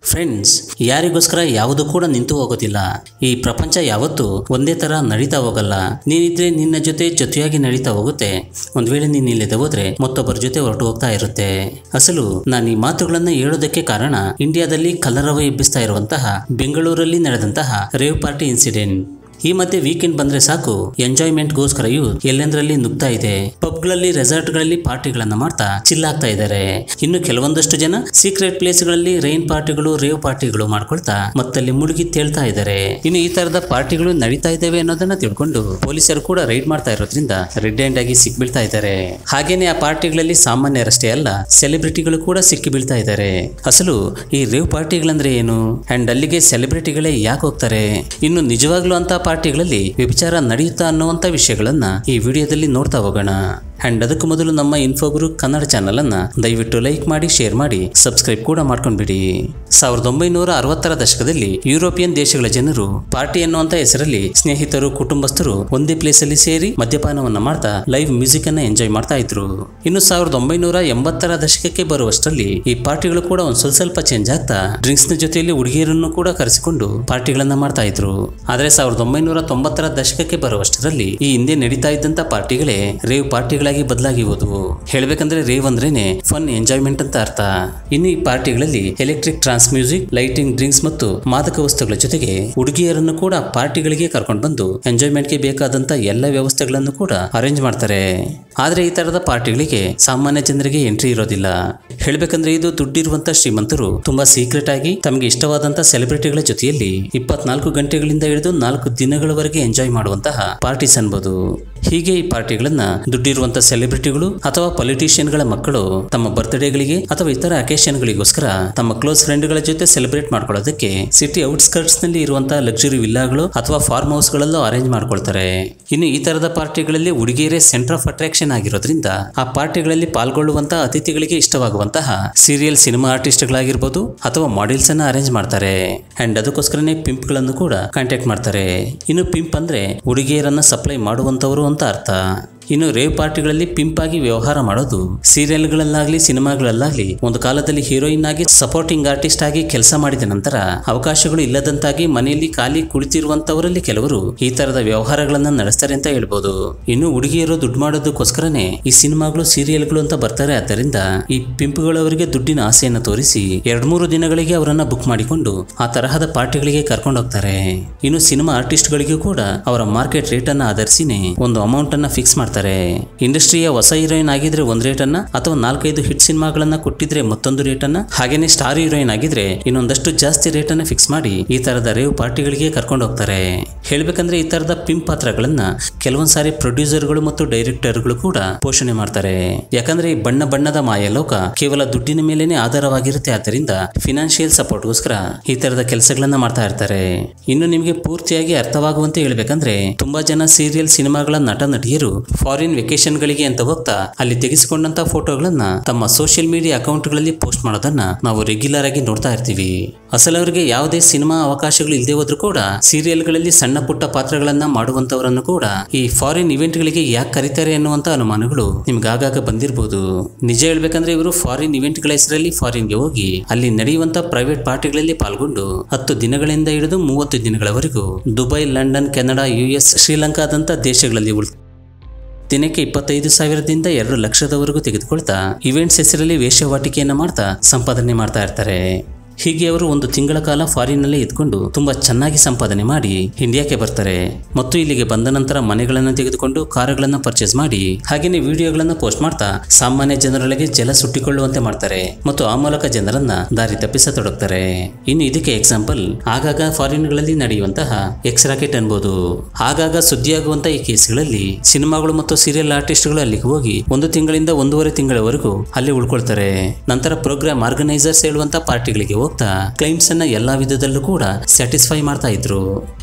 friends ಯಾರಿಗೋಸ್ಕರ ಯಾವುದು ಕೂಡ ನಿಂತು ಹೋಗೋದಿಲ್ಲ ಈ ಪ್ರಪಂಚ ಯಾವತ್ತೂ ಒಂದೇ ತರ ನಡೀತಾ ಹೋಗಲ್ಲ ನೀನಿದ್ರೆ ನಿನ್ನ ಜೊತೆ ಜೊತೆಯಾಗಿ ನಡೀತಾ ಹೋಗುತ್ತೆ ಒಂದ್ ವೇಳೆ ನೀನ್ ಇಲ್ಲದೆ ಹೋದ್ರೆ ಮತ್ತೊಬ್ಬರ ಜೊತೆ ಹೊರಟು ಹೋಗ್ತಾ ಇರುತ್ತೆ ಅಸಲು ನಾನು ಈ ಮಾತುಗಳನ್ನ ಹೇಳೋದಕ್ಕೆ ಕಾರಣ ಇಂಡಿಯಾದಲ್ಲಿ ಕಲರವ ಎಬ್ಬಿಸ್ತಾ ಇರುವಂತಹ ಬೆಂಗಳೂರಲ್ಲಿ ನಡೆದಂತಹ ರೇವ್ ಪಾರ್ಟಿ ಇನ್ಸಿಡೆಂಟ್ ಈ ಮಧ್ಯೆ ವೀಕೆಂಡ್ ಬಂದ್ರೆ ಸಾಕು ಎಂಜಾಯ್ಮೆಂಟ್ಗೋಸ್ಕರ ಯೂತ್ ಎಲ್ಲೆಂದರಲ್ಲಿ ನುಗ್ತಾ ಇದೆ ಪಬ್ಗಳಲ್ಲಿ ರೆಸಾರ್ಟ್ಗಳಲ್ಲಿ ಪಾರ್ಟಿಗಳನ್ನ ಮಾಡ್ತಾ ಚಿಲ್ಲಾಗ್ತಾ ಇದ್ದಾರೆ ಇನ್ನು ಕೆಲವೊಂದಷ್ಟು ಜನ ಸೀಕ್ರೆಟ್ ಪ್ಲೇಸ್ಗಳಲ್ಲಿ ರೈನ್ ಪಾರ್ಟಿಗಳು ರೇವ್ ಪಾರ್ಟಿಗಳು ಮಾಡ್ಕೊಳ್ತಾ ಮತ್ತಲ್ಲಿ ಮುಳುಗಿ ತೇಳ್ತಾ ಇದ್ದಾರೆ ಇನ್ನು ಈ ತರದ ಪಾರ್ಟಿಗಳು ನಡೀತಾ ಇದ್ದಾವೆ ಅನ್ನೋದನ್ನ ತಿಳ್ಕೊಂಡು ಪೊಲೀಸರು ಕೂಡ ರೈಡ್ ಮಾಡ್ತಾ ಇರೋದ್ರಿಂದ ರೆಡ್ ಹ್ಯಾಂಡ್ ಆಗಿ ಸಿಕ್ಬೀಳ್ತಾ ಇದ್ದಾರೆ ಹಾಗೇನೆ ಆ ಪಾರ್ಟಿಗಳಲ್ಲಿ ಸಾಮಾನ್ಯರಷ್ಟೇ ಅಲ್ಲ ಸೆಲೆಬ್ರಿಟಿಗಳು ಕೂಡ ಸಿಕ್ಕಿ ಬೀಳ್ತಾ ಇದ್ದಾರೆ ಅಸಲು ಈ ರೇವ್ ಪಾರ್ಟಿಗಳಂದ್ರೆ ಏನು ಅಂಡ್ ಅಲ್ಲಿಗೆ ಸೆಲೆಬ್ರಿಟಿಗಳೇ ಯಾಕೆ ಹೋಗ್ತಾರೆ ಇನ್ನು ನಿಜವಾಗ್ಲೂ ಅಂತ ಪಾರ್ಟಿಗಳಲ್ಲಿ ವ್ಯಭಿಚಾರ ನಡೆಯುತ್ತಾ ಅನ್ನುವಂಥ ವಿಷಯಗಳನ್ನ ಈ ವಿಡಿಯೋದಲ್ಲಿ ನೋಡ್ತಾ ಹೋಗೋಣ ಅಂಡ್ ಅದಕ್ಕೂ ಮೊದಲು ನಮ್ಮ ಇನ್ಫೋಗುರು ಕನ್ನಡ ಚಾನಲ್ ಅನ್ನ ದಯವಿಟ್ಟು ಲೈಕ್ ಮಾಡಿ ಶೇರ್ ಮಾಡಿ ಸಬ್ಸ್ಕ್ರೈಬ್ ಕೂಡ ಮಾಡ್ಕೊಂಡ್ಬಿಡಿ ಸಾವಿರದ ಒಂಬೈನೂರ ಅರವತ್ತರ ದಶಕದಲ್ಲಿ ಯುರೋಪಿಯನ್ ದೇಶಗಳ ಜನರು ಪಾರ್ಟಿ ಅನ್ನುವಂತ ಹೆಸರಲ್ಲಿ ಸ್ನೇಹಿತರು ಕುಟುಂಬಸ್ಥರು ಒಂದೇ ಪ್ಲೇಸ್ ಅಲ್ಲಿ ಸೇರಿ ಮದ್ಯಪಾನವನ್ನ ಮಾಡ್ತಾ ಲೈವ್ ಮ್ಯೂಸಿಕ್ ಅನ್ನ ಎಂಜಾಯ್ ಮಾಡ್ತಾ ಇದ್ರು ಇನ್ನು ಸಾವಿರದ ಒಂಬೈನೂರ ಎಂಬತ್ತರ ದಶಕಕ್ಕೆ ಬರುವಷ್ಟರಲ್ಲಿ ಈ ಪಾರ್ಟಿಗಳು ಕೂಡ ಒಂದ್ ಸ್ವಲ್ಪ ಸ್ವಲ್ಪ ಚೇಂಜ್ ಆಗ್ತಾ ಡ್ರಿಂಕ್ಸ್ ನ ಜೊತೆಯಲ್ಲಿ ಹುಡುಗಿಯರನ್ನು ಕೂಡ ಕರೆಸಿಕೊಂಡು ಪಾರ್ಟಿಗಳನ್ನ ಮಾಡ್ತಾ ಇದ್ರು ಆದ್ರೆ ಸಾವಿರದ ಒಂಬೈನೂರ ತೊಂಬತ್ತರ ದಶಕಕ್ಕೆ ಬರುವಷ್ಟರಲ್ಲಿ ಈ ಹಿಂದೆ ನಡೀತಾ ಇದ್ದಂತ ಪಾರ್ಟಿಗಳೇ ರೇವ್ ಪಾರ್ಟಿಗಳಾಗಿ ಬದಲಾಗಿ ಹೋದವು ಹೇಳ್ಬೇಕಂದ್ರೆ ರೇವ್ ಅಂದ್ರೇನೆ ಫನ್ ಎಂಜಾಯ್ಮೆಂಟ್ ಅಂತ ಅರ್ಥ ಇನ್ನು ಈ ಪಾರ್ಟಿಗಳಲ್ಲಿ electric trance music lighting drinks ಮತ್ತು ಮಾದಕ ವಸ್ತುಗಳ ಜೊತೆಗೆ ಹುಡುಗಿಯರನ್ನು ಕೂಡ ಪಾರ್ಟಿಗಳಿಗೆ ಕರ್ಕೊಂಡು ಬಂದು ಎಂಜಾಯ್ಮೆಂಟ್ಗೆ ಬೇಕಾದಂತ ಎಲ್ಲ ವ್ಯವಸ್ಥೆಗಳನ್ನು ಕೂಡ ಅರೇಂಜ್ ಮಾಡ್ತಾರೆ ಆದ್ರೆ ಈ ತರದ ಪಾರ್ಟಿಗಳಿಗೆ ಸಾಮಾನ್ಯ ಜನರಿಗೆ ಎಂಟ್ರಿ ಇರೋದಿಲ್ಲ ಹೇಳ್ಬೇಕಂದ್ರೆ ಇದು ದುಡ್ಡಿರುವಂತ ಶ್ರೀಮಂತರು ತುಂಬಾ ಸೀಕ್ರೆಟ್ ಆಗಿ ತಮಗೆ ಇಷ್ಟವಾದಂತ ಸೆಲೆಬ್ರಿಟಿಗಳ ಜೊತೆಯಲ್ಲಿ ಇಪ್ಪತ್ನಾಲ್ಕು ಗಂಟೆಗಳಿಂದ ಹಿಡಿದು ನಾಲ್ಕು ದಿನಗಳವರೆಗೆ ಎಂಜಾಯ್ ಮಾಡುವಂತಹ ಪಾರ್ಟೀಸ್ ಅನ್ಬೋದು ಹೀಗೆ ಈ ಪಾರ್ಟಿಗಳನ್ನ ದುಡ್ಡಿರುವಂತ ಸೆಲೆಬ್ರಿಟಿಗಳು ಅಥವಾ ಪೊಲಿಟಿಷಿಯನ್ಗಳ ಮಕ್ಕಳು ತಮ್ಮ ಬರ್ತ್ಡೇಗಳಿಗೆ ಅಥವಾ ಇತರ ಅಕೇಶನ್ಗಳಿಗೋಸ್ಕರ ತಮ್ಮ ಕ್ಲೋಸ್ ಫ್ರೆಂಡ್ಗಳ ಜೊತೆ ಸೆಲೆಬ್ರೇಟ್ ಮಾಡ್ಕೊಳ್ಳೋದಕ್ಕೆ ಸಿಟಿ ಔಟ್ಸ್ಕರ್ಟ್ಸ್ ನಲ್ಲಿ ಇರುವಂತಹ ಲಕ್ಸುರಿ ವಿಲ್ಲಾಗಳು ಅಥವಾ ಫಾರ್ಮ್ ಹೌಸ್ ಗಳಲ್ಲೂ ಅರೇಂಜ್ ಮಾಡ್ಕೊಳ್ತಾರೆ ಇನ್ನು ಈ ತರದ ಪಾರ್ಟಿಗಳಲ್ಲಿ ಹುಡುಗಿಯರೇ ಸೆಂಟರ್ ಆಫ್ ಅಟ್ರಾಕ್ಷನ್ ಆಗಿರೋದ್ರಿಂದ ಆ ಪಾರ್ಟಿಗಳಲ್ಲಿ ಪಾಲ್ಗೊಳ್ಳುವಂತಹ ಅತಿಥಿಗಳಿಗೆ ಇಷ್ಟವಾಗುವಂತಹ ಸೀರಿಯಲ್ ಸಿನಿಮಾ ಆರ್ಟಿಸ್ಟ್ ಗಳಾಗಿರ್ಬೋದು ಅಥವಾ ಮಾಡೆಲ್ಸ್ ಅನ್ನ ಅರೇಂಜ್ ಮಾಡ್ತಾರೆ ಅಂಡ್ ಅದಕ್ಕೋಸ್ಕರನೇ ಪಿಂಪ್ ಗಳನ್ನು ಕೂಡ ಕಾಂಟ್ಯಾಕ್ಟ್ ಮಾಡ್ತಾರೆ ಇನ್ನು ಪಿಂಪ್ ಅಂದ್ರೆ ಹುಡುಗಿಯರನ್ನ ಸಪ್ಲೈ ಮಾಡುವಂತವರು ಅಂತ ಅರ್ಥ ಇನ್ನು ರೇವ್ ಪಾರ್ಟಿಗಳಲ್ಲಿ ಪಿಂಪ್ ಆಗಿ ವ್ಯವಹಾರ ಮಾಡೋದು ಸೀರಿಯಲ್ಗಳಲ್ಲಾಗ್ಲಿ ಸಿನಿಮಾಗಳಲ್ಲಾಗ್ಲಿ ಒಂದು ಕಾಲದಲ್ಲಿ ಹೀರೋಯಿನ್ ಆಗಿ ಸಪೋರ್ಟಿಂಗ್ ಆರ್ಟಿಸ್ಟ್ ಆಗಿ ಕೆಲಸ ಮಾಡಿದ ನಂತರ ಅವಕಾಶಗಳು ಇಲ್ಲದಂತಾಗಿ ಮನೆಯಲ್ಲಿ ಖಾಲಿ ಕುಳಿತಿರುವಂತವರಲ್ಲಿ ಕೆಲವರು ಈ ತರದ ವ್ಯವಹಾರಗಳನ್ನ ನಡೆಸ್ತಾರೆ ಅಂತ ಹೇಳ್ಬೋದು ಇನ್ನು ಹುಡುಗಿಯರು ದುಡ್ಡು ಮಾಡೋದಕ್ಕೋಸ್ಕರನೇ ಈ ಸಿನಿಮಾಗಳು ಸೀರಿಯಲ್ಗಳು ಅಂತ ಬರ್ತಾರೆ ಆದ್ದರಿಂದ ಈ ಪಿಂಪ್ಗಳವರಿಗೆ ದುಡ್ಡಿನ ಆಸೆಯನ್ನು ತೋರಿಸಿ ಎರಡ್ ಮೂರು ದಿನಗಳಿಗೆ ಅವರನ್ನ ಬುಕ್ ಮಾಡಿಕೊಂಡು ಆ ತರಹದ ಪಾರ್ಟಿಗಳಿಗೆ ಕರ್ಕೊಂಡು ಹೋಗ್ತಾರೆ ಇನ್ನು ಸಿನಿಮಾ ಆರ್ಟಿಸ್ಟ್ಗಳಿಗೂ ಕೂಡ ಅವರ ಮಾರ್ಕೆಟ್ ರೇಟ್ ಅನ್ನ ಆಧರಿಸಿನೇ ಒಂದು ಅಮೌಂಟ್ ಅನ್ನ ಫಿಕ್ಸ್ ಮಾಡ್ತಾರೆ ಇಂಡಸ್ಟ್ರಿಯ ಹೊಸ ಹೀರೋಯಿನ್ ಆಗಿದ್ರೆ ಒಂದ್ ರೇಟ್ ಅನ್ನ ಅಥವಾ ನಾಲ್ಕೈದು ಹಿಟ್ ಸಿನಿಮಾಗಳನ್ನ ಕೊಟ್ಟಿದ್ರೆ ಮತ್ತೊಂದು ರೇಟ್ ಅನ್ನ ಹಾಗೇನೆ ಸ್ಟಾರ್ ಹೀರೋಯಿನ್ ಆಗಿದ್ರೆ ಇನ್ನೊಂದಷ್ಟು ಜಾಸ್ತಿ ರೇಟ್ ಅನ್ನ ಫಿಕ್ಸ್ ಮಾಡಿ ಈ ತರದ ರೇವ್ ಪಾರ್ಟಿಗಳಿಗೆ ಕರ್ಕೊಂಡು ಹೋಗ್ತಾರೆ ಹೇಳ್ಬೇಕಂದ್ರೆ ಈ ತರದ ಪಿಂಪ್ ಪಾತ್ರಗಳನ್ನ ಕೆಲವೊಂದ್ ಸಾರಿ ಪ್ರೊಡ್ಯೂಸರ್ಗಳು ಮತ್ತು ಡೈರೆಕ್ಟರ್ಗಳು ಕೂಡ ಪೋಷಣೆ ಮಾಡ್ತಾರೆ ಯಾಕಂದ್ರೆ ಈ ಬಣ್ಣ ಬಣ್ಣದ ಮಾಯ ಲೋಕ ಕೇವಲ ದುಡ್ಡಿನ ಮೇಲೇನೆ ಆಧಾರವಾಗಿರುತ್ತೆ ಆದ್ದರಿಂದ ಫಿನಾನ್ಷಿಯಲ್ ಸಪೋರ್ಟ್ಗೋಸ್ಕರ ಈ ತರದ ಕೆಲಸಗಳನ್ನ ಮಾಡ್ತಾ ಇರ್ತಾರೆ ಇನ್ನು ನಿಮಗೆ ಪೂರ್ತಿಯಾಗಿ ಅರ್ಥವಾಗುವಂತೆ ಹೇಳ್ಬೇಕಂದ್ರೆ ತುಂಬಾ ಜನ ಸೀರಿಯಲ್ ಸಿನಿಮಾಗಳ ನಟ ನಟಿಯರು ಫಾರಿನ್ ವೆಕೇಶನ್ ಗಳಿಗೆ ಅಂತ ಹೋಗ್ತಾ ಅಲ್ಲಿ ತೆಗೆಸಿಕೊಂಡಂತ ಫೋಟೋಗಳನ್ನ ತಮ್ಮ ಸೋಷಿಯಲ್ ಮೀಡಿಯಾ ಅಕೌಂಟ್ ಗಳಲ್ಲಿ ಪೋಸ್ಟ್ ಮಾಡೋದನ್ನ ನಾವು ರೆಗ್ಯುಲರ್ ಆಗಿ ನೋಡ್ತಾ ಇರ್ತೀವಿ ಅಸಲು ಅವರಿಗೆ ಯಾವುದೇ ಸಿನಿಮಾ ಅವಕಾಶಗಳು ಇಲ್ಲದೆ ಹೋದ್ರೂ ಕೂಡ ಸೀರಿಯಲ್ಗಳಲ್ಲಿ ಸಣ್ಣ ಪುಟ್ಟ ಪಾತ್ರಗಳನ್ನ ಮಾಡುವಂತವರನ್ನು ಕೂಡ ಈ ಫಾರಿನ್ ಇವೆಂಟ್ ಗಳಿಗೆ ಯಾಕೆ ಕರೀತಾರೆ ಅನ್ನುವಂತ ಅನುಮಾನಗಳು ನಿಮ್ಗೆ ಆಗಾಗ ಬಂದಿರಬಹುದು ನಿಜ ಹೇಳ್ಬೇಕಂದ್ರೆ ಇವರು ಫಾರಿನ್ ಇವೆಂಟ್ ಗಳ ಹೆಸರಲ್ಲಿ ಫಾರಿನ್ಗೆ ಹೋಗಿ ಅಲ್ಲಿ ನಡೆಯುವಂತ ಪ್ರೈವೇಟ್ ಪಾರ್ಟಿಗಳಲ್ಲಿ ಪಾಲ್ಗೊಂಡು ಹತ್ತು ದಿನಗಳಿಂದ ಹಿಡಿದು ಮೂವತ್ತು ದಿನಗಳವರೆಗೂ Dubai London Canada U S ಶ್ರೀಲಂಕಾದಂತ ದೇಶಗಳಲ್ಲಿ ಉಳ್ ದಿನಕ್ಕೆ ಇಪ್ಪತ್ತೈದು ಸಾವಿರದಿಂದ ಎರಡು ಲಕ್ಷದವರೆಗೂ ತೆಗೆದುಕೊಳ್ತಾ ಇವೆಂಟ್ಸ್ ಹೆಸರಲ್ಲಿ ವೇಷವಾಟಿಕೆಯನ್ನು ಮಾಡ್ತಾ ಸಂಪಾದನೆ ಮಾಡ್ತಾ ಇರ್ತಾರೆ ಹೀಗೆ ಅವರು ಒಂದು ತಿಂಗಳ ಕಾಲ ಫಾರಿನ್ನಲ್ಲೇ ಇದ್ಕೊಂಡು ತುಂಬಾ ಚೆನ್ನಾಗಿ ಸಂಪಾದನೆ ಮಾಡಿ ಇಂಡಿಯಾಕ್ಕೆ ಬರ್ತಾರೆ ಮತ್ತು ಇಲ್ಲಿಗೆ ಬಂದ ನಂತರ ಮನೆಗಳನ್ನು ತೆಗೆದುಕೊಂಡು ಕಾರುಗಳನ್ನು ಪರ್ಚೇಸ್ ಮಾಡಿ ಹಾಗೇನೆ ವಿಡಿಯೋಗಳನ್ನು ಪೋಸ್ಟ್ ಮಾಡ್ತಾ ಸಾಮಾನ್ಯ ಜನರೊಳಗೆ ಜಲ ಸುಟ್ಟಿಕೊಳ್ಳುವಂತೆ ಮಾಡ್ತಾರೆ ಮತ್ತು ಆ ಮೂಲಕ ಜನರನ್ನ ದಾರಿ ತಪ್ಪಿಸತೊಡಗ್ತಾರೆ ಇನ್ನು ಇದಕ್ಕೆ ಎಕ್ಸಾಂಪಲ್ ಆಗಾಗ ಫಾರಿನ್ಗಳಲ್ಲಿ ನಡೆಯುವಂತಹ ಎಕ್ಸ್ ರಾಕೆಟ್ ಅನ್ಬೋದು ಆಗಾಗ ಸುದ್ದಿಯಾಗುವಂತ ಈ ಕೇಸ್ಗಳಲ್ಲಿ ಸಿನಿಮಾಗಳು ಮತ್ತು ಸೀರಿಯಲ್ ಆರ್ಟಿಸ್ಟ್ಗಳು ಅಲ್ಲಿಗೆ ಹೋಗಿ ಒಂದು ತಿಂಗಳಿಂದ ಒಂದೂವರೆ ತಿಂಗಳವರೆಗೂ ಅಲ್ಲಿ ಉಳ್ಕೊಳ್ತಾರೆ ನಂತರ ಪ್ರೋಗ್ರಾಮ್ ಆರ್ಗನೈಸರ್ಸ್ ಹೇಳುವಂತ ಪಾರ್ಟಿಗಳಿಗೆ ಹೋಗ್ತಾ ಕ್ಲೈಂಟ್ಸ್ ಅನ್ನ ಎಲ್ಲಾ ವಿಧದಲ್ಲೂ ಕೂಡ ಸ್ಯಾಟಿಸ್ಫೈ ಮಾಡ್ತಾ ಇದ್ರು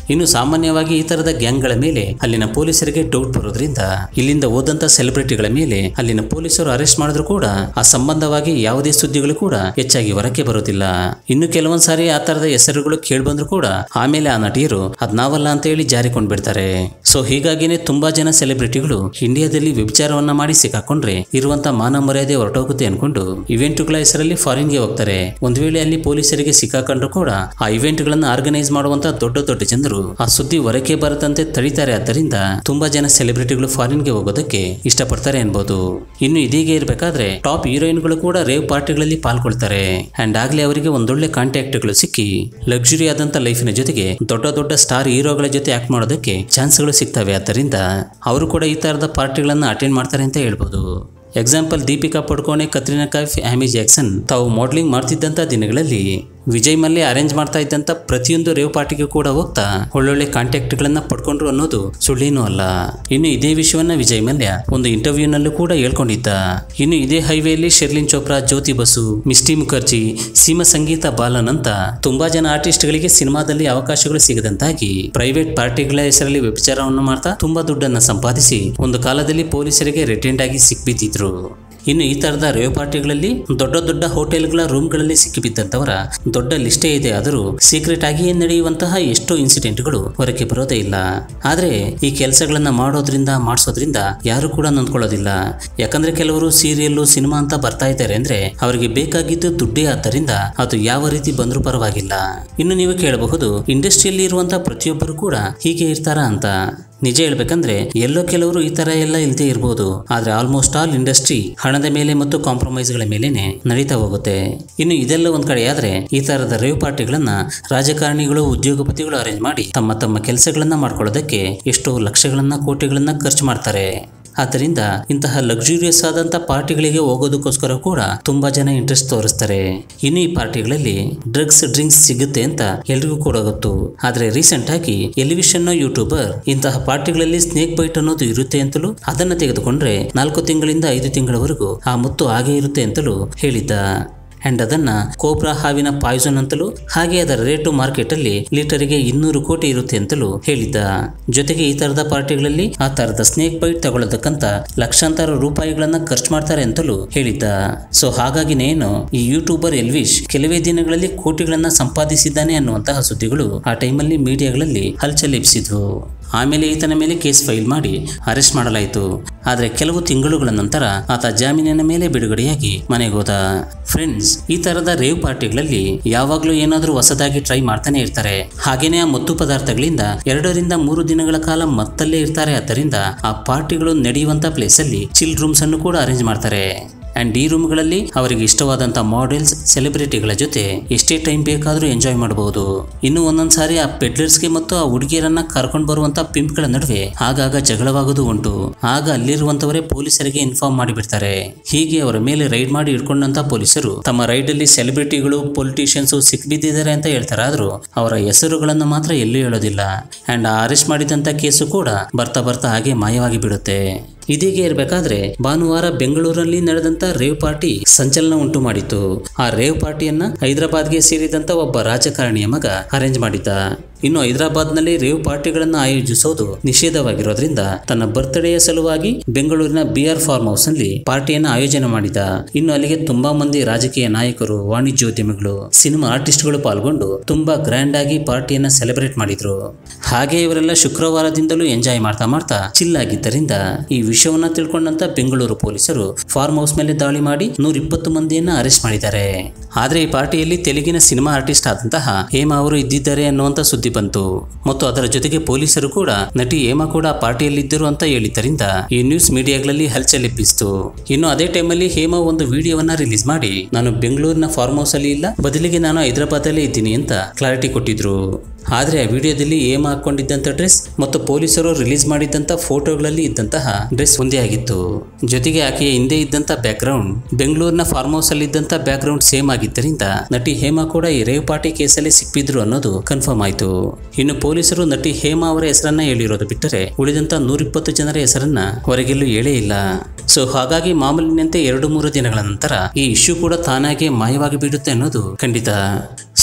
ಇನ್ನು ಸಾಮಾನ್ಯವಾಗಿ ಈ ತರದ ಗ್ಯಾಂಗ್ಗಳ ಮೇಲೆ ಅಲ್ಲಿನ ಪೊಲೀಸರಿಗೆ ಡೌಟ್ ಬರೋದ್ರಿಂದ ಇಲ್ಲಿಂದ ಹೋದಂತ ಸೆಲೆಬ್ರಿಟಿಗಳ ಮೇಲೆ ಅಲ್ಲಿನ ಪೊಲೀಸರು ಅರೆಸ್ಟ್ ಮಾಡಿದ್ರು ಕೂಡ ಆ ಸಂಬಂಧವಾಗಿ ಯಾವುದೇ ಸುದ್ದಿಗಳು ಕೂಡ ಹೆಚ್ಚಾಗಿ ಹೊರಕ್ಕೆ ಬರುತ್ತಿಲ್ಲ ಇನ್ನು ಕೆಲವೊಂದ್ ಸಾರಿ ಆ ತರದ ಹೆಸರುಗಳು ಕೇಳ್ಬಂದ್ರು ಕೂಡ ಆಮೇಲೆ ಆ ನಟಿಯರು ಅದ್ ನಾವಲ್ಲ ಅಂತ ಹೇಳಿ ಜಾರಿಕೊಂಡ್ ಬಿಡ್ತಾರೆ ಸೊ ಹೀಗಾಗಿನೇ ತುಂಬಾ ಜನ ಸೆಲೆಬ್ರಿಟಿಗಳು ಇಂಡಿಯಾದಲ್ಲಿ ವ್ಯಭಿಚಾರವನ್ನ ಮಾಡಿ ಸಿಕ್ಕಾಕೊಂಡ್ರೆ ಇರುವಂತ ಮಾನ ಮರ್ಯಾದೆ ಹೊರಟೋಗುತ್ತೆ ಅನ್ಕೊಂಡು ಇವೆಂಟ್ಗಳ ಹೆಸರಲ್ಲಿ ಫಾರಿನ್ಗೆ ಹೋಗ್ತಾರೆ ಒಂದ್ ವೇಳೆ ಅಲ್ಲಿ ಪೊಲೀಸರಿಗೆ ಸಿಕ್ಕಾಕೊಂಡ್ರು ಕೂಡ ಆ ಇವೆಂಟ್ ಗಳನ್ನ ಆರ್ಗನೈಸ್ ಮಾಡುವಂತ ದೊಡ್ಡ ದೊಡ್ಡ ಜನರು ಆ ಸುದ್ದಿ ಹೊರಕ್ಕೆ ಬರದಂತೆ ತಡೀತಾರೆ ಆದ್ದರಿಂದ ತುಂಬಾ ಜನ ಸೆಲೆಬ್ರಿಟಿಗಳು ಫಾರಿನ್ಗೆ ಹೋಗೋದಕ್ಕೆ ಇಷ್ಟಪಡ್ತಾರೆ ಅನ್ಬೋದು ಇನ್ನು ಇದೀಗ ಇರಬೇಕಾದ್ರೆ ಟಾಪ್ ಹೀರೋಯಿನ್ಗಳು ಕೂಡ ರೇವ್ ಪಾರ್ಟಿಗಳಲ್ಲಿ ಪಾಲ್ಗೊಳ್ತಾರೆ ಅಂಡ್ ಆಗ್ಲೇ ಅವರಿಗೆ ಒಂದೊಳ್ಳೆ ಕಾಂಟ್ಯಾಕ್ಟ್ಗಳು ಸಿಕ್ಕಿ ಲಕ್ಸುರಿ ಆದಂತ ಲೈಫಿನ ಜೊತೆಗೆ ದೊಡ್ಡ ದೊಡ್ಡ ಸ್ಟಾರ್ ಹೀರೋಗಳ ಜೊತೆ ಆಕ್ಟ್ ಮಾಡೋದಕ್ಕೆ ಚಾನ್ಸ್ಗಳು ಸಿಗ್ತವೆ ಆದ್ದರಿಂದ ಅವರು ಕೂಡ ಈ ತರದ ಪಾರ್ಟಿಗಳನ್ನ ಅಟೆಂಡ್ ಮಾಡ್ತಾರೆ ಅಂತ ಹೇಳ್ಬೋದು example Deepika Padukone Katrina Kaif Amy Jackson ತಾವು ಮಾಡಲಿಂಗ್ ಮಾಡ್ತಿದ್ದಂಥ ದಿನಗಳಲ್ಲಿ ವಿಜಯ್ ಮಲ್ಯ ಅರೇಂಜ್ ಮಾಡ್ತಾ ಇದ್ದಂಥ ಪ್ರತಿಯೊಂದು ರೇವ್ ಪಾರ್ಟಿಗೆ ಕೂಡ ಹೋಗ್ತಾ ಒಳ್ಳೊಳ್ಳೆ ಕಾಂಟ್ಯಾಕ್ಟ್ಗಳನ್ನ ಪಡ್ಕೊಂಡ್ರು ಅನ್ನೋದು ಸುಳ್ಳೇನೂ ಅಲ್ಲ ಇನ್ನು ಇದೇ ವಿಷಯವನ್ನ ವಿಜಯ್ ಮಲ್ಯ ಒಂದು ಇಂಟರ್ವ್ಯೂನಲ್ಲೂ ಕೂಡ ಹೇಳ್ಕೊಂಡಿದ್ದ ಇನ್ನು ಇದೇ ಹೈವೇಲಿ ಶೆರ್ಲಿನ್ ಚೋಪ್ರಾ ಜ್ಯೋತಿ ಬಸು ಮಿಸ್ಟಿ ಮುಖರ್ಜಿ ಸೀಮಾ ಸಂಗೀತ ಬಾಲನ್ ಅಂತ ತುಂಬಾ ಜನ ಆರ್ಟಿಸ್ಟ್ಗಳಿಗೆ ಸಿನಿಮಾದಲ್ಲಿ ಅವಕಾಶಗಳು ಸಿಗದಂತಾಗಿ ಪ್ರೈವೇಟ್ ಪಾರ್ಟಿಗಳ ಹೆಸರಲ್ಲಿ ವ್ಯಭಿಚಾರವನ್ನು ಮಾಡ್ತಾ ತುಂಬಾ ದುಡ್ಡನ್ನ ಸಂಪಾದಿಸಿ ಒಂದು ಕಾಲದಲ್ಲಿ ಪೊಲೀಸರಿಗೆ ರಿಟೆಂಡ್ ಆಗಿ ಸಿಕ್ಬಿದ್ದಿದ್ರು ಇನ್ನು ಈ ತರದ ರೇವ್ ಪಾರ್ಟಿಗಳಲ್ಲಿ ದೊಡ್ಡ ದೊಡ್ಡ ಹೋಟೆಲ್ಗಳ ರೂಮ್ಗಳಲ್ಲಿ ಸಿಕ್ಕಿಬಿದ್ದಂತವರ ದೊಡ್ಡ ಲಿಸ್ಟೇ ಇದೆ ಆದರೂ ಸೀಕ್ರೆಟ್ ಆಗಿಯೇ ನಡೆಯುವಂತಹ ಎಷ್ಟೋ ಇನ್ಸಿಡೆಂಟ್ಗಳು ಹೊರಕ್ಕೆ ಬರೋದೇ ಇಲ್ಲ ಆದ್ರೆ ಈ ಕೆಲಸಗಳನ್ನ ಮಾಡೋದ್ರಿಂದ ಮಾಡಿಸೋದ್ರಿಂದ ಯಾರು ಕೂಡ ನೊಂದ್ಕೊಳ್ಳೋದಿಲ್ಲ ಯಾಕಂದ್ರೆ ಕೆಲವರು ಸೀರಿಯಲ್ಲು ಸಿನಿಮಾ ಅಂತ ಬರ್ತಾ ಇದ್ದಾರೆ ಅಂದ್ರೆ ಅವರಿಗೆ ಬೇಕಾಗಿದ್ದು ದುಡ್ಡೇ ಆದ್ದರಿಂದ ಅದು ಯಾವ ರೀತಿ ಬಂದರೂ ಪರವಾಗಿಲ್ಲ ಇನ್ನು ನೀವು ಕೇಳಬಹುದು ಇಂಡಸ್ಟ್ರಿಯಲ್ಲಿ ಇರುವಂತಹ ಪ್ರತಿಯೊಬ್ಬರು ಕೂಡ ಹೀಗೆ ಇರ್ತಾರಾ ಅಂತ ನಿಜ ಹೇಳ್ಬೇಕಂದ್ರೆ ಎಲ್ಲೋ ಕೆಲವರು ಈ ತರ ಎಲ್ಲ ಇಲ್ದೇ ಇರ್ಬೋದು ಆದ್ರೆ ಆಲ್ಮೋಸ್ಟ್ ಆಲ್ ಇಂಡಸ್ಟ್ರಿ ಹಣದ ಮೇಲೆ ಮತ್ತು ಕಾಂಪ್ರಮೈಸ್ಗಳ ಮೇಲೆನೆ ನಡೀತಾ ಹೋಗುತ್ತೆ ಇನ್ನು ಇದೆಲ್ಲ ಒಂದ್ ಕಡೆ ಆದ್ರೆ ಈ ತರದ ರೇವ್ ಪಾರ್ಟಿಗಳನ್ನ ರಾಜಕಾರಣಿಗಳು ಉದ್ಯೋಗಪತಿಗಳು ಅರೇಂಜ್ ಮಾಡಿ ತಮ್ಮ ತಮ್ಮ ಕೆಲಸಗಳನ್ನ ಮಾಡ್ಕೊಳ್ಳೋದಕ್ಕೆ ಎಷ್ಟೋ ಲಕ್ಷಗಳನ್ನ ಕೋಟಿಗಳನ್ನ ಖರ್ಚು ಮಾಡ್ತಾರೆ ಆದ್ದರಿಂದ ಇಂತಹ ಲಕ್ಸುರಿಯಸ್ ಆದಂತ ಪಾರ್ಟಿಗಳಿಗೆ ಹೋಗೋದಕ್ಕೋಸ್ಕರ ಕೂಡ ತುಂಬಾ ಜನ ಇಂಟ್ರೆಸ್ಟ್ ತೋರಿಸ್ತಾರೆ ಇನ್ನು ಈ ಪಾರ್ಟಿಗಳಲ್ಲಿ ಡ್ರಗ್ಸ್ ಡ್ರಿಂಕ್ಸ್ ಸಿಗುತ್ತೆ ಅಂತ ಎಲ್ರಿಗೂ ಕೂಡ ಗೊತ್ತು ಆದ್ರೆ ರೀಸೆಂಟ್ ಆಗಿ ಎಲಿವಿಷನ್ ಯೂಟ್ಯೂಬರ್ ಇಂತಹ ಪಾರ್ಟಿಗಳಲ್ಲಿ ಸ್ನೇಕ್ ಬೈಟ್ ಅನ್ನೋದು ಇರುತ್ತೆ ಅಂತಲೂ ಅದನ್ನ ತೆಗೆದುಕೊಂಡ್ರೆ ನಾಲ್ಕು ತಿಂಗಳಿಂದ ಐದು ತಿಂಗಳವರೆಗೂ ಆ ಮುತ್ತು ಹಾಗೆ ಇರುತ್ತೆ ಅಂತಲೂ ಹೇಳಿದ್ದ ಅಂಡ್ ಅದನ್ನ ಕೋಬ್ರಾ ಹಾವಿನ ಪಾಯ್ಸನ್ ಅಂತಲೂ ಹಾಗೆ ಅದರ ರೇಟು ಮಾರ್ಕೆಟ್ ಅಲ್ಲಿ ಲೀಟರಿಗೆ ಇನ್ನೂರು ಕೋಟಿ ಇರುತ್ತೆ ಅಂತಲೂ ಹೇಳಿದ್ದ ಜೊತೆಗೆ ಈ ತರದ ಪಾರ್ಟಿಗಳಲ್ಲಿ ಆ ತರದ ಸ್ನೇಕ್ ಬೈಟ್ ತಗೊಳ್ಳೋದಕ್ಕಂತ ಲಕ್ಷಾಂತರ ರೂಪಾಯಿಗಳನ್ನ ಖರ್ಚು ಮಾಡ್ತಾರೆ ಅಂತಲೂ ಹೇಳಿದ್ದ ಸೊ ಹಾಗಾಗಿನೇನು ಈ ಯೂಟ್ಯೂಬರ್ ಎಲ್ವಿಶ್ ಕೆಲವೇ ದಿನಗಳಲ್ಲಿ ಕೋಟಿಗಳನ್ನ ಸಂಪಾದಿಸಿದ್ದಾನೆ ಅನ್ನುವಂತಹ ಸುದ್ದಿಗಳು ಆ ಟೈಮಲ್ಲಿ ಮೀಡಿಯಾಗಳಲ್ಲಿ ಹಲ್ಚಲ್ ಎಬ್ಸಿದ್ವು ಆಮೇಲೆ ಈತನ ಮೇಲೆ ಕೇಸ್ ಫೈಲ್ ಮಾಡಿ ಅರೆಸ್ಟ್ ಮಾಡಲಾಯಿತು ಆದರೆ ಕೆಲವು ತಿಂಗಳುಗಳ ನಂತರ ಆತ ಜಾಮೀನಿನ ಮೇಲೆ ಬಿಡುಗಡೆಯಾಗಿ ಮನೆಗೆ ಹೋದ ಫ್ರೆಂಡ್ಸ್ ಈ ತರದ ರೇವ್ ಪಾರ್ಟಿಗಳಲ್ಲಿ ಯಾವಾಗಲೂ ಏನಾದರೂ ಹೊಸದಾಗಿ ಟ್ರೈ ಮಾಡ್ತಾನೆ ಇರ್ತಾರೆ ಹಾಗೇನೆ ಆ ಮತ್ತು ಪದಾರ್ಥಗಳಿಂದ ಎರಡರಿಂದ ಮೂರು ದಿನಗಳ ಕಾಲ ಮತ್ತಲ್ಲೇ ಇರ್ತಾರೆ ಆದ್ದರಿಂದ ಆ ಪಾರ್ಟಿಗಳು ನಡೆಯುವಂತ ಪ್ಲೇಸ್ ಅಲ್ಲಿ ಚಿಲ್ ರೂಮ್ಸ್ ಅನ್ನು ಕೂಡ ಅರೇಂಜ್ ಮಾಡ್ತಾರೆ ಅಂಡ್ ಈ ರೂಮ್ಗಳಲ್ಲಿ ಅವರಿಗೆ ಇಷ್ಟವಾದಂಥ ಮಾಡೆಲ್ಸ್ ಸೆಲೆಬ್ರಿಟಿಗಳ ಜೊತೆ ಎಷ್ಟೇ ಟೈಮ್ ಬೇಕಾದರೂ ಎಂಜಾಯ್ ಮಾಡಬಹುದು ಇನ್ನು ಒಂದೊಂದು ಸಾರಿ ಆ ಪೆಡ್ಲರ್ಸ್ಗೆ ಮತ್ತು ಆ ಹುಡುಗಿಯರನ್ನ ಕರ್ಕೊಂಡು ಬರುವಂತ ಪಿಂಪ್ಗಳ ನಡುವೆ ಆಗಾಗ ಜಗಳವಾಗೋದು ಉಂಟು ಆಗ ಅಲ್ಲಿರುವಂತವರೇ ಪೊಲೀಸರಿಗೆ ಇನ್ಫಾರ್ಮ್ ಮಾಡಿಬಿಡ್ತಾರೆ ಹೀಗೆ ಅವರ ಮೇಲೆ ರೈಡ್ ಮಾಡಿ ಇಟ್ಕೊಂಡಂತ ಪೊಲೀಸರು ತಮ್ಮ ರೈಡ್ ಅಲ್ಲಿ ಸೆಲೆಬ್ರಿಟಿಗಳು ಪೊಲಿಟಿಷಿಯನ್ಸ್ ಸಿಕ್ಬಿದ್ದಿದ್ದಾರೆ ಅಂತ ಹೇಳ್ತಾರೆ ಆದ್ರೂ ಅವರ ಹೆಸರುಗಳನ್ನು ಮಾತ್ರ ಎಲ್ಲೂ ಹೇಳೋದಿಲ್ಲ ಅಂಡ್ ಆ ಅರೆಸ್ಟ್ ಮಾಡಿದಂತ ಕೇಸು ಕೂಡ ಬರ್ತಾ ಬರ್ತಾ ಹಾಗೆ ಮಾಯವಾಗಿ ಬಿಡುತ್ತೆ ಇದೀಗೆ ಇರಬೇಕಾದ್ರೆ ಭಾನುವಾರ ಬೆಂಗಳೂರಲ್ಲಿ ನಡೆದಂತ ರೇವ್ ಪಾರ್ಟಿ ಸಂಚಲನ ಉಂಟು ಮಾಡಿತ್ತು ಆ ರೇವ್ ಪಾರ್ಟಿಯನ್ನ ಹೈದರಾಬಾದ್ಗೆ ಸೇರಿದಂತ ಒಬ್ಬ ರಾಜಕಾರಣಿಯ ಮಗ ಅರೇಂಜ್ ಮಾಡಿದ್ದ ಇನ್ನು ಹೈದರಾಬಾದ್ನಲ್ಲಿ ರೇವ್ ಪಾರ್ಟಿಗಳನ್ನು ಆಯೋಜಿಸೋದು ನಿಷೇಧವಾಗಿರೋದ್ರಿಂದ ತನ್ನ ಬರ್ತ್ಡೇಯ ಸಲುವಾಗಿ ಬೆಂಗಳೂರಿನ ಬಿಆರ್ ಫಾರ್ಮ್ ಹೌಸ್ ನಲ್ಲಿ ಪಾರ್ಟಿಯನ್ನು ಆಯೋಜನೆ ಮಾಡಿದ ಇನ್ನು ಅಲ್ಲಿಗೆ ತುಂಬಾ ಮಂದಿ ರಾಜಕೀಯ ನಾಯಕರು ವಾಣಿಜ್ಯೋದ್ಯಮಿಗಳು ಸಿನಿಮಾ ಆರ್ಟಿಸ್ಟ್ಗಳು ಪಾಲ್ಗೊಂಡು ತುಂಬಾ ಗ್ರ್ಯಾಂಡ್ ಆಗಿ ಪಾರ್ಟಿಯನ್ನ ಸೆಲೆಬ್ರೇಟ್ ಮಾಡಿದ್ರು ಹಾಗೆ ಇವರೆಲ್ಲ ಶುಕ್ರವಾರದಿಂದಲೂ ಎಂಜಾಯ್ ಮಾಡ್ತಾ ಮಾಡ್ತಾ ಚಿಲ್ ಆಗಿದ್ದರಿಂದ ಈ ವಿಷಯವನ್ನ ತಿಳ್ಕೊಂಡಂತ ಬೆಂಗಳೂರು ಪೊಲೀಸರು ಫಾರ್ಮ್ ಹೌಸ್ ಮೇಲೆ ದಾಳಿ ಮಾಡಿ ನೂರ ಇಪ್ಪತ್ತು ಮಂದಿಯನ್ನ ಅರೆಸ್ಟ್ ಮಾಡಿದ್ದಾರೆ ಆದ್ರೆ ಈ ಪಾರ್ಟಿಯಲ್ಲಿ ತೆಲುಗಿನ ಸಿನಿಮಾ ಆರ್ಟಿಸ್ಟ್ ಆದಂತಹ ಹೇಮಾ ಅವರು ಇದ್ದಿದ್ದಾರೆ ಅನ್ನುವಂತ ಸುದ್ದಿ ಬಂತು ಮತ್ತು ಅದರ ಜೊತೆಗೆ ಪೊಲೀಸರು ಕೂಡ ನಟಿ ಹೇಮಾ ಕೂಡ ಆ ಪಾರ್ಟಿಯಲ್ಲಿದ್ದರು ಅಂತ ಹೇಳಿದ್ದರಿಂದ ಈ ನ್ಯೂಸ್ ಮೀಡಿಯಾಗಳಲ್ಲಿ ಹಲ್ಚಲ್ ಎಬ್ಬಿಸ್ತು ಇನ್ನು ಅದೇ ಟೈಮಲ್ಲಿ ಹೇಮಾ ಒಂದು ವಿಡಿಯೋವನ್ನ ರಿಲೀಸ್ ಮಾಡಿ ನಾನು ಬೆಂಗಳೂರಿನ ಫಾರ್ಮ್ ಹೌಸ್ ಅಲ್ಲಿ ಇಲ್ಲ ಬದಲಿಗೆ ನಾನು ಹೈದರಾಬಾದ್ ಅಲ್ಲೇ ಇದ್ದೀನಿ ಅಂತ ಕ್ಲಾರಿಟಿ ಕೊಟ್ಟಿದ್ರು ಆದ್ರೆ ಆ ವಿಡಿಯೋದಲ್ಲಿ ಏಮ್ ಹಾಕೊಂಡಿದ್ದಂತ ಡ್ರೆಸ್ ಮತ್ತು ಪೊಲೀಸರು ರಿಲೀಸ್ ಮಾಡಿದ್ದಂತ ಫೋಟೋಗಳಲ್ಲಿ ಇದ್ದಂತಹ ಡ್ರೆಸ್ ಒಂದೇ ಆಗಿತ್ತು ಜೊತೆಗೆ ಆಕೆಯ ಹಿಂದೆ ಇದ್ದಂತ ಬ್ಯಾಕ್ ಗ್ರೌಂಡ್ ಬೆಂಗಳೂರಿನ ಫಾರ್ಮ್ ಹೌಸ್ ಅಲ್ಲಿ ಇದ್ದಂತ ಬ್ಯಾಕ್ ಗ್ರೌಂಡ್ ಸೇಮ್ ಆಗಿದ್ದರಿಂದ ನಟಿ ಹೇಮಾ ಕೂಡ ಈ ರೇವ್ ಪಾರ್ಟಿ ಕೇಸಲ್ಲಿ ಸಿಕ್ಕಿದ್ರು ಅನ್ನೋದು ಕನ್ಫರ್ಮ್ ಆಯ್ತು ಇನ್ನು ಪೊಲೀಸರು ನಟಿ ಹೇಮಾ ಅವರ ಹೆಸರನ್ನ ಹೇಳಿರೋದು ಬಿಟ್ಟರೆ ಉಳಿದಂತ ನೂರಿಪ್ಪತ್ತು ಜನರ ಹೆಸರನ್ನ ಹೊರಗೆಲ್ಲೂ ಹೇಳೇ ಇಲ್ಲ ಸೊ ಹಾಗಾಗಿ ಮಾಮೂಲಿನಂತೆ ಎರಡು ಮೂರು ದಿನಗಳ ನಂತರ ಈ ಇಶ್ಯೂ ಕೂಡ ತಾನಾಗೆ ಮಾಯವಾಗಿ ಬಿಡುತ್ತೆ ಅನ್ನೋದು ಖಂಡಿತ ಸೊ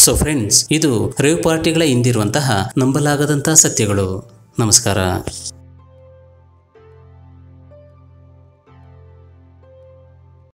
ಸೊ ಫ್ರೆಂಡ್ಸ್ ಇದು ರೇವ್ ಪಾರ್ಟಿಗಳ ಹಿಂದಿರುವಂತಹ ನಂಬಲಾಗದಂತಹ ಸತ್ಯಗಳು ನಮಸ್ಕಾರ